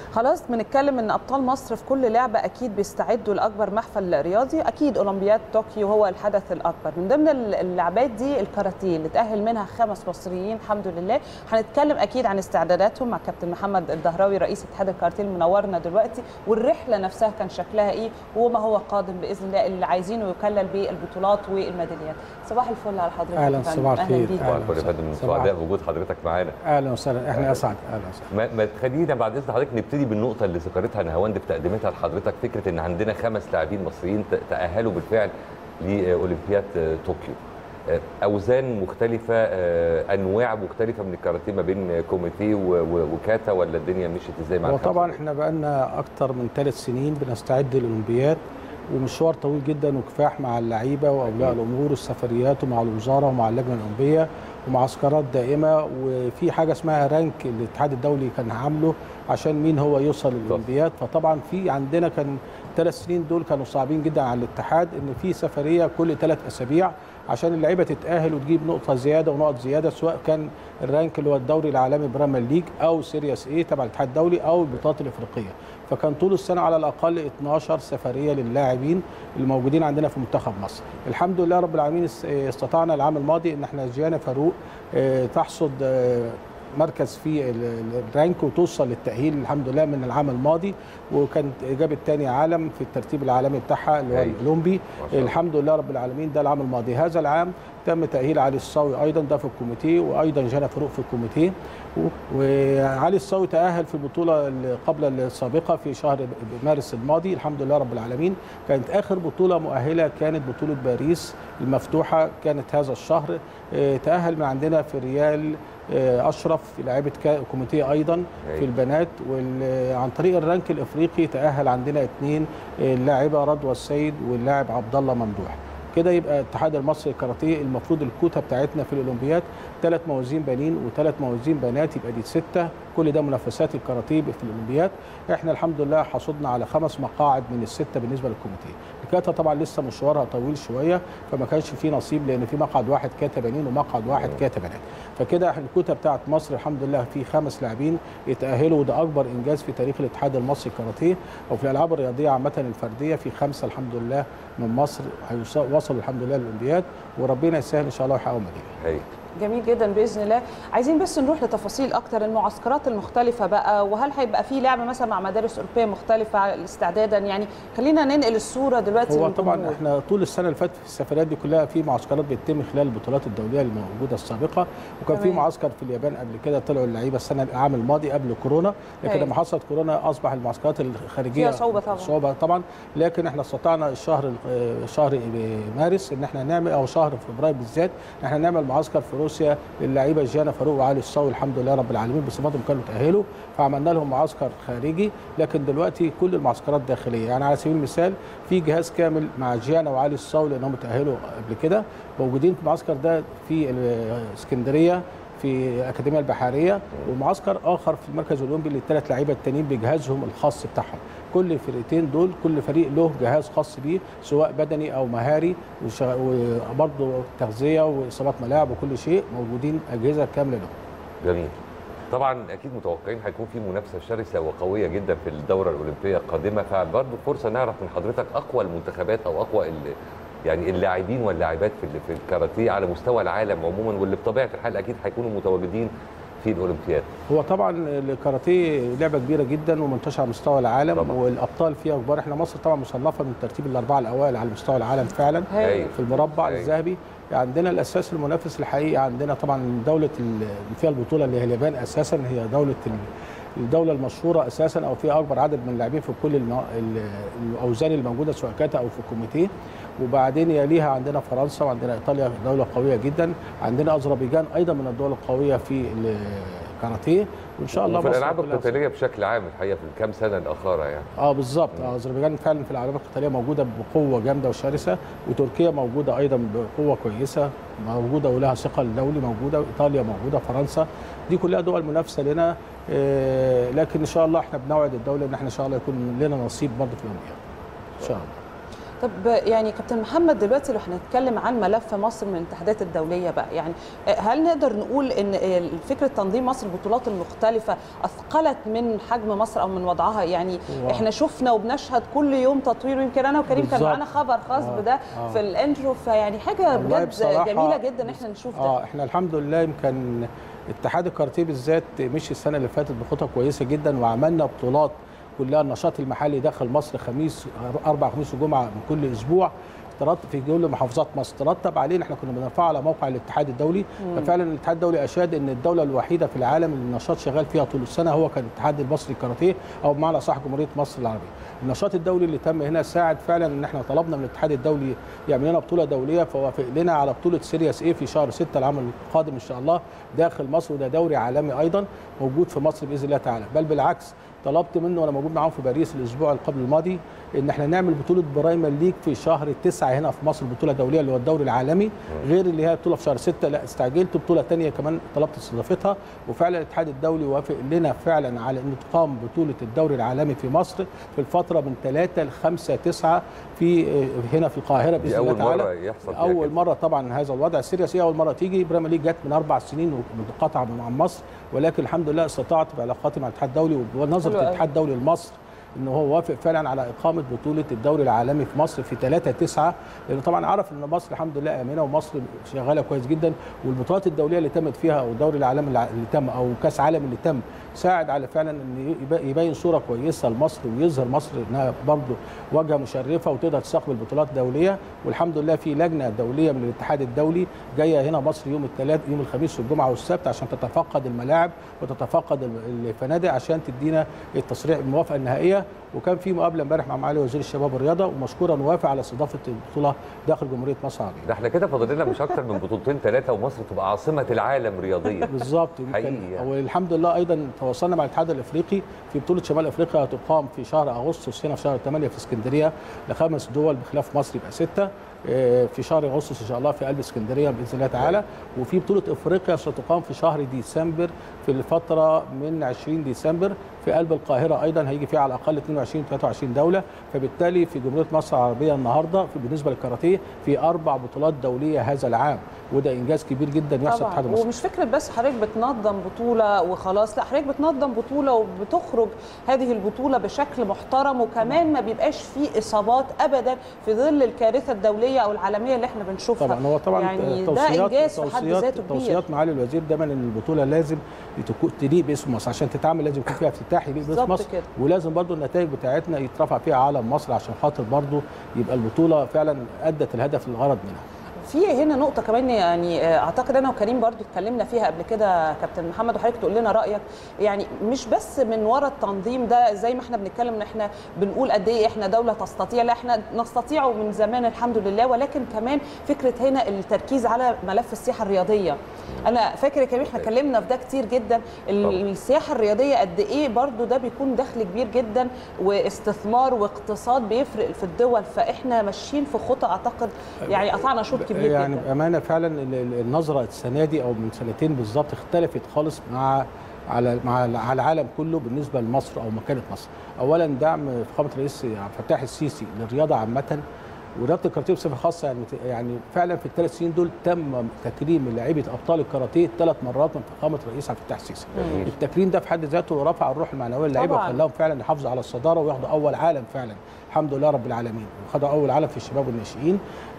خلاص بنتكلم ان ابطال مصر في كل لعبه اكيد بيستعدوا لاكبر محفل رياضي اكيد اولمبياد طوكيو هو الحدث الاكبر من ضمن اللعبات دي الكاراتيه اللي تاهل منها خمس مصريين الحمد لله هنتكلم اكيد عن استعداداتهم مع كابتن محمد الدهراوي رئيس اتحاد الكاراتيه المنورنا دلوقتي والرحله نفسها كان شكلها ايه وما هو قادم باذن الله اللي عايزينه يكلل بالبطولات والميداليات صباح الفل على حضرتك اهلا يا فندم. صباح أهلاً الخير بيك. صباح الفل يا فندم صباح. سعداء بوجود حضرتك معانا اهلا وسهلا احنا اسعد اهلا وسهلا ما, ما تخلينا بعد اذن حضرتك نبتدي بالنقطه اللي ذكرتها نهاوند في تقديمتها لحضرتك فكره ان عندنا خمس لاعبين مصريين ت- تاهلوا بالفعل لاولمبياد آه، طوكيو آه، اوزان مختلفه آه، انواع مختلفه من الكاراتيه ما بين كوميتيه و- و- وكاتا ولا الدنيا مشيت ازاي مع هو الخمسة طبعا دول؟ احنا بقالنا اكتر من ثلاث سنين بنستعد للاولمبياد ومشوار طويل جدا وكفاح مع اللعيبه واولياء أكيد. الامور والسفريات ومع الوزاره ومع اللجنه الاولمبيه ومعسكرات دائمه وفي حاجه اسمها رانك الاتحاد الدولي كان عامله عشان مين هو يوصل للاولمبياد فطبعا في عندنا كان ثلاث سنين دول كانوا صعبين جدا على الاتحاد ان في سفريه كل ثلاث اسابيع عشان اللعيبه تتاهل وتجيب نقطه زياده ونقط زياده سواء كان الرانك اللي هو الدوري العالمي بريمير ليج او سيريس اي تبع الاتحاد الدولي او البطولات الافريقيه فكان طول السنه على الاقل 12 سفريه للاعبين الموجودين عندنا في منتخب مصر الحمد لله رب العالمين است- استطعنا العام الماضي ان احنا جيانا فاروق آه، تحصد آه، مركز في ال- ال- الرانك وتوصل للتاهيل الحمد لله من العام الماضي وكانت جابت تاني عالم في الترتيب العالمي بتاعها اللي هو هايل. الاولمبي ما شاء الله. الحمد لله رب العالمين ده العام الماضي هذا العام تم تاهيل علي الصاوي ايضا ده في الكوميتيه وايضا جانا فاروق في الكوميتيه و- وعلي الصاوي تاهل في البطوله اللي قبل السابقه في شهر مارس الماضي الحمد لله رب العالمين كانت اخر بطوله مؤهله كانت بطوله باريس المفتوحه كانت هذا الشهر آه، تاهل من عندنا في ريال آه، اشرف لاعيبه كا- كوميتيه ايضا في هايل. البنات وعن طريق الرانك الافريقي تاهل عندنا اثنين اللاعبه رضوى السيد واللاعب عبد الله ممدوح كده يبقى الاتحاد المصري للكاراتيه المفروض الكوتا بتاعتنا في الاولمبياد ثلاث موازين بنين وثلاث موازين بنات يبقى دي سته كل ده منافسات الكاراتيه في الاولمبياد احنا الحمد لله حصدنا على خمس مقاعد من السته بالنسبه للكوميتيه الكاتا طبعا لسه مشوارها طويل شويه فما كانش فيه نصيب لان في مقعد واحد كاتا بنين ومقعد واحد كاتا بنات فكده احنا الكوتا بتاعت مصر الحمد لله في خمس لاعبين يتاهلوا وده اكبر انجاز في تاريخ الاتحاد المصري للكاراتيه وفي الالعاب الرياضيه عامه الفرديه في خمسه الحمد لله من مصر هيوص- وصلوا الحمد لله للاولمبياد وربنا يسهل ان شاء الله ويحققوا ميداليه هايل جميل جدا باذن الله عايزين بس نروح لتفاصيل اكتر المعسكرات المختلفه بقى وهل هيبقى في لعبه مثلا مع مدارس اوروبيه مختلفه استعدادا يعني خلينا ننقل الصوره دلوقتي هو للجمهور. طبعا احنا طول السنه اللي فاتت في السفريات دي كلها في معسكرات بتتم خلال البطولات الدوليه الموجوده السابقه وكان في تمام. معسكر في اليابان قبل كده طلعوا اللعيبه السنه العام الماضي قبل كورونا لكن أيوة. لما حصلت كورونا اصبح المعسكرات الخارجيه فيها صعوبة طبعاً. صعوبه طبعا لكن احنا استطعنا الشهر آه، شهر مارس ان احنا نعمل او شهر فبراير بالذات ان احنا نعمل معسكر في روسيا للعيبه جانا فاروق وعلي الصاوي الحمد لله رب العالمين بصفتهم كانوا تاهلوا فعملنا لهم معسكر خارجي لكن دلوقتي كل المعسكرات داخليه يعني على سبيل المثال في جهاز كامل مع جيانا وعلي الصاوي لانهم تاهلوا قبل كده موجودين في المعسكر ده في الاسكندريه في الاكاديميه البحريه ومعسكر اخر في المركز الاولمبي للثلاث لعيبه التانيين بجهازهم الخاص بتاعهم كل الفرقتين دول كل فريق له جهاز خاص بيه سواء بدني او مهاري وش- وبرضه تغذيه واصابات ملاعب وكل شيء موجودين اجهزه كامله لهم جميل طبعا اكيد متوقعين هيكون في منافسه شرسه وقويه جدا في الدوره الاولمبيه القادمه فبرضه فرصه نعرف من حضرتك اقوى المنتخبات او اقوى ال- يعني اللاعبين واللاعبات في ال- في الكاراتيه على مستوى العالم عموما واللي بطبيعه الحال اكيد هيكونوا متواجدين في الاولمبياد هو طبعا الكاراتيه لعبه كبيره جدا ومنتشره على مستوى العالم طبعاً. والابطال فيها كبار احنا مصر طبعا مصنفه من ترتيب الاربعه الاوائل على مستوى العالم فعلا هايل. في المربع هايل. الذهبي عندنا الاساس المنافس الحقيقي عندنا طبعا دوله ال- اللي فيها البطوله اللي هي اليابان اساسا هي دوله ال- الدوله المشهوره اساسا او فيها اكبر عدد من اللاعبين في كل الم- ال- الاوزان الموجوده سواء كاتا او في الكوميتيه وبعدين يليها عندنا فرنسا وعندنا ايطاليا دوله قويه جدا عندنا اذربيجان ايضا من الدول القويه في الكاراتيه وان شاء الله وفي مصر الالعاب كلها القتاليه بشكل عام الحقيقه في الكام سنه الاخيره يعني اه بالظبط آه اذربيجان فعلا في الالعاب القتاليه موجوده بقوه جامده وشرسه وتركيا موجوده ايضا بقوه كويسه موجوده ولها ثقل دولي موجوده وايطاليا موجوده فرنسا دي كلها دول منافسه لنا آه لكن ان شاء الله احنا بنوعد الدوله ان احنا ان شاء الله يكون لنا نصيب برضه في الاولمبياد ان شاء الله طب يعني كابتن محمد دلوقتي لو هنتكلم عن ملف مصر من الاتحادات الدوليه بقى يعني هل نقدر نقول ان فكره تنظيم مصر البطولات المختلفه اثقلت من حجم مصر او من وضعها يعني واو. احنا شفنا وبنشهد كل يوم تطوير ويمكن انا وكريم كان بالظبط. معانا خبر خاص آه، بده آه. في الانترو فيعني حاجه والله بجد بصراحة جميله جدا ان احنا نشوف ده اه احنا الحمد لله يمكن اتحاد الكاراتيه بالذات مشي السنه اللي فاتت بخطى كويسه جدا وعملنا بطولات كلها النشاط المحلي داخل مصر خميس اربع خميس وجمعه من كل اسبوع ترتب في كل محافظات مصر ترتب علينا احنا كنا بنرفعه على موقع الاتحاد الدولي ففعلا الاتحاد الدولي اشاد ان الدوله الوحيده في العالم اللي النشاط شغال فيها طول السنه هو كان الاتحاد المصري للكاراتيه او بمعنى صح جمهوريه مصر العربيه النشاط الدولي اللي تم هنا ساعد فعلا ان احنا طلبنا من الاتحاد الدولي يعمل لنا بطوله دوليه فوافق لنا على بطوله سيرياس ايه في شهر 6 العام القادم ان شاء الله داخل مصر وده دوري عالمي ايضا موجود في مصر باذن الله تعالى بل بالعكس طلبت منه وانا موجود معاهم في باريس الاسبوع اللي قبل الماضي ان احنا نعمل بطوله برايمر ليج في شهر تسعة هنا في مصر بطوله دوليه اللي هو الدوري العالمي غير اللي هي بطوله في شهر ستة لا استعجلت بطوله ثانيه كمان طلبت استضافتها وفعلا الاتحاد الدولي وافق لنا فعلا على ان تقام بطوله الدوري العالمي في مصر في الفتره من 3 ل 5 9 في هنا في القاهره دي باذن الله اول تعالى مره يحصل فيها اول كده. مره طبعا هذا الوضع سيريس هي اول مره تيجي بريمير ليج جت من اربع سنين منقطعه مع مصر ولكن الحمد لله استطعت بعلاقاتي مع الاتحاد الدولي ونظره حلو قوي. الاتحاد الدولي لمصر ان هو وافق فعلا على اقامه بطوله الدوري العالمي في مصر في 3 9 لانه طبعا عرف ان مصر الحمد لله امنه ومصر شغاله كويس جدا والبطولات الدوليه اللي تمت فيها او الدوري العالمي اللي تم او كاس عالم اللي تم ساعد على فعلا ان يبا- يبين صوره كويسه لمصر ويظهر مصر انها برضه واجهه مشرفه وتقدر تستقبل بطولات دوليه والحمد لله في لجنه دوليه من الاتحاد الدولي جايه هنا مصر يوم الثلاث يوم الخميس والجمعه والسبت عشان تتفقد الملاعب وتتفقد ال- الفنادق عشان تدينا التصريح الموافقه النهائيه وكان في مقابله امبارح مع معالي وزير الشباب والرياضه ومشكورا وافق على استضافه البطوله داخل جمهوريه مصر العربيه ده احنا كده فاضل لنا مش اكتر من بطولتين ثلاثه ومصر تبقى عاصمه العالم رياضيا بالظبط يمكن حقيقي يعني. والحمد لله ايضا تواصلنا مع الاتحاد الافريقي في بطوله شمال افريقيا هتقام في شهر اغسطس هنا في شهر 8 في اسكندريه لخمس دول بخلاف مصر يبقى سته آه، في شهر اغسطس ان شاء الله في قلب اسكندريه باذن الله تعالى وفي بطوله افريقيا ستقام في شهر ديسمبر في الفتره من 20 ديسمبر في قلب القاهره ايضا هيجي فيها على الاقل 22 23 دوله فبالتالي في جمهوريه مصر العربيه النهارده في بالنسبه للكاراتيه في اربع بطولات دوليه هذا العام وده انجاز كبير جدا يحسب طبعا اتحاد مصر ومش فكره بس حضرتك بتنظم بطوله وخلاص لا حضرتك بتنظم بطوله وبتخرج هذه البطوله بشكل محترم وكمان ما بيبقاش فيه اصابات ابدا في ظل الكارثه الدوليه او العالميه اللي احنا بنشوفها طبعا هو طبعا يعني ده توصيات انجاز في حد توصيات ذاته كبير توصيات معالي الوزير دايما ان البطوله لازم تكون تليق باسم مصر عشان تتعمل لازم يكون فيها افتتاح يليق باسم بالظبط مصر كده. ولازم برضو النتائج بتاعتنا يترفع فيها علم مصر عشان خاطر برضو يبقى البطوله فعلا ادت الهدف الغرض منها في هنا نقطة كمان يعني آه، أعتقد أنا وكريم برضو اتكلمنا فيها قبل كده كابتن محمد وحضرتك تقول لنا رأيك يعني مش بس من وراء التنظيم ده زي ما احنا بنتكلم إن احنا بنقول قد إيه احنا دولة تستطيع لا احنا نستطيع من زمان الحمد لله ولكن كمان فكرة هنا التركيز على ملف السياحة الرياضية أنا فاكر يا كريم احنا اتكلمنا في ده كتير جدا ال- طبعا. السياحة الرياضية قد إيه برضو ده بيكون دخل كبير جدا واستثمار واقتصاد بيفرق في الدول فاحنا ماشيين في خطى أعتقد يعني قطعنا شوط كبير يعني جدا بامانه فعلا ال- ال- النظره السنه دي او من سنتين بالظبط اختلفت خالص مع على مع على العالم كله بالنسبه لمصر او مكانه مصر. اولا دعم فخامه الرئيس عبد الفتاح السيسي للرياضه عامه ورياضه الكاراتيه بصفه خاصه يعني يعني فعلا في الثلاث سنين دول تم تكريم لاعيبه ابطال الكاراتيه ثلاث مرات من فخامه الرئيس عبد الفتاح السيسي. جميل. التكريم ده في حد ذاته رفع الروح المعنويه للعيبه طبعاً. وخلاهم فعلا يحافظوا على الصداره وياخدوا اول عالم فعلا الحمد لله رب العالمين وخدوا اول عالم في الشباب والناشئين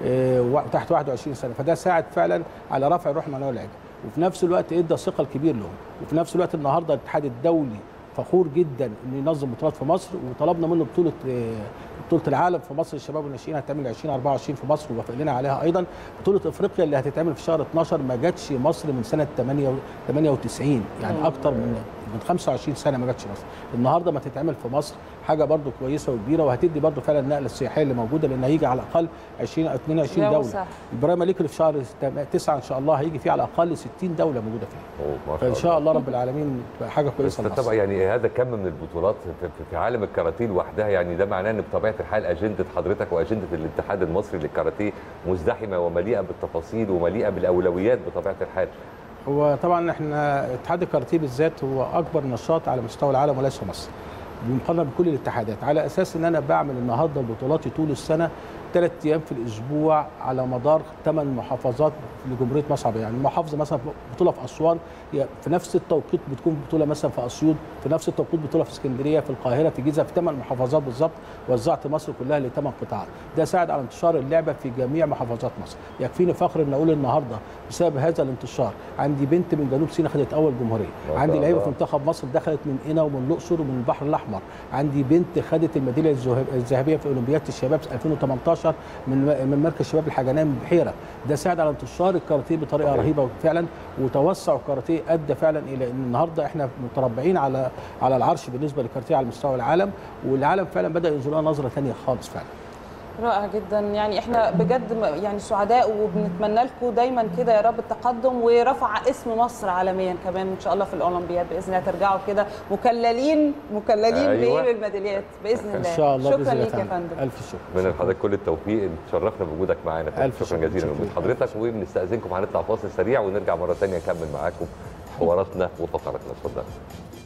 آه، تحت 21 سنه فده ساعد فعلا على رفع الروح المعنويه للعيبه وفي نفس الوقت ادى ثقه الكبير لهم وفي نفس الوقت النهارده الاتحاد الدولي فخور جدا انه ينظم بطولات في مصر وطلبنا منه بطوله آه، بطوله العالم في مصر للشباب والناشئين هتعمل 2024 في مصر ووافق لنا عليها ايضا بطوله افريقيا اللي هتتعمل في شهر 12 ما جاتش مصر من سنه 8 98 يعني اكتر من من 25 سنه ما جاتش مصر النهارده ما تتعمل في مصر حاجه برضو كويسه وكبيره وهتدي برضو فعلا النقله السياحيه اللي موجوده لان هيجي على الاقل 20 أو 22 يا دوله وسهل. البرايم ليج اللي في شهر 9 ان شاء الله هيجي فيه على الاقل 60 دوله موجوده فيه أوه، ما فان شاء الله رب العالمين حاجه بس كويسه طبعا لمصر. يعني هذا كم من البطولات في- في- في عالم الكاراتيه لوحدها يعني ده معناه ان بطبيعه الحال اجنده حضرتك واجنده الاتحاد المصري للكاراتيه مزدحمه ومليئه بالتفاصيل ومليئه بالاولويات بطبيعه الحال هو طبعا احنا اتحاد الكاراتيه بالذات هو اكبر نشاط على مستوى العالم وليس مصر بالمقارنه بكل الاتحادات على اساس ان انا بعمل النهارده بطولاتي طول السنه ثلاث ايام في الاسبوع على مدار ثمان محافظات لجمهوريه مصر العربيه يعني محافظه مثلا بطوله في اسوان هي في نفس التوقيت بتكون بطوله مثلا في اسيوط في نفس التوقيت بطوله في اسكندريه في القاهره في جيزه في ثمان محافظات بالظبط وزعت مصر كلها لثمان قطاعات ده ساعد على انتشار اللعبه في جميع محافظات مصر يكفيني فخر ان اقول النهارده بسبب هذا الانتشار عندي بنت من جنوب سيناء خدت اول جمهوريه ما شاء عندي لعيبه الله. في منتخب مصر دخلت من قنا ومن الاقصر ومن البحر الاحمر عندي بنت خدت الميداليه الذهب- الذهبيه في اولمبياد الشباب 2018 من من مركز شباب الحجنيه من بحيره ده ساعد على انتشار الكاراتيه بطريقه صحيح. رهيبه فعلا وتوسع الكاراتيه ادى فعلا الى ان النهارده احنا متربعين على على العرش بالنسبه للكاراتيه على مستوى العالم والعالم فعلا بدا ينظر لها نظره ثانيه خالص فعلا رائع جدا يعني احنا بجد م- يعني سعداء وبنتمنى لكم دايما كده يا رب التقدم ورفع اسم مصر عالميا كمان ان شاء الله في الاولمبياد باذن الله ترجعوا كده مكللين مكللين أيوة. بايه بالميداليات باذن ان الله شاء الله شكرا باذن الله ليك يا تعالى. فندم الف شكر من شكراً. لحضرتك كل التوفيق تشرفنا بوجودك معانا ألف شكرا شكر. جزيلا لوجود شكراً. حضرتك وبنستاذنكم هنطلع فاصل سريع ونرجع مره ثانيه نكمل معاكم حواراتنا وفقراتنا اتفضل